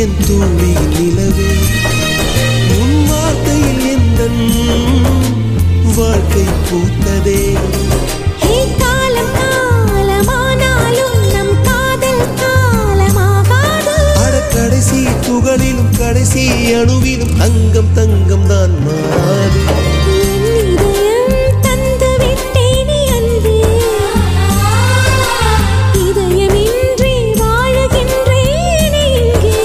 என் தூளியின் நிலவே உன் வார்த்தையில் எந்த வாழ்க்கை பூத்ததே ஹே காலம் காலமானாலும் நம் காதல் காலமாகாது அட கடைசி துகளிலும் கடைசி அணுவிலும் தங்கம் தங்கம் தான் மாறு என் இதயம் தந்து விட்டேனே அன்பே இதயமின்றி வாழுகின்றேனே இங்கே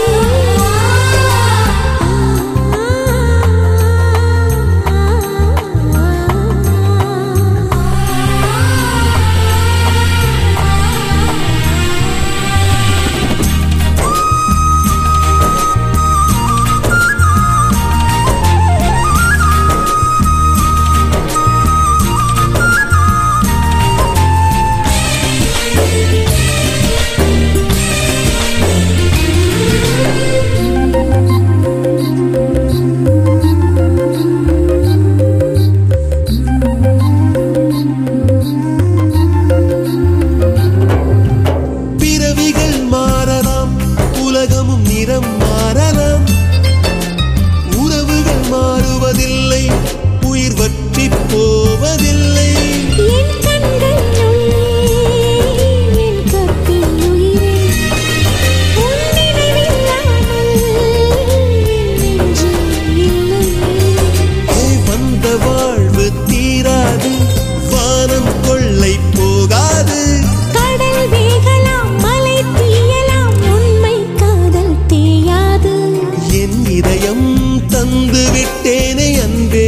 பிறவிகள் மாறலாம் உலகமும் நிறம் மாறலாம் உறவுகள் மாறுவதில்லை உயிர் வற்றி போவதில்லை என் கண்கள் உள்ளே என் கற்பின் உயிரே உன் நினைவில்லாமல் என் நெஞ்சு இல்லையே ஏ, வந்த வாழ்வு தீராது வானம் கொள்ளை போகாது கடல் வேகலாம் மலை தீயலாம் உண்மை காதல் தேயாது என் இதயம் தந்து விட்டேனே அன்பே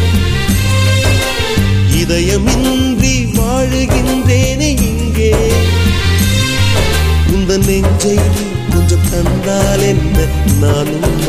இதயமின்றி வாழுகின்றேனே இங்கே உந்த நெஞ்சை நீ கொஞ்சம் தந்தால் என்ன நானும்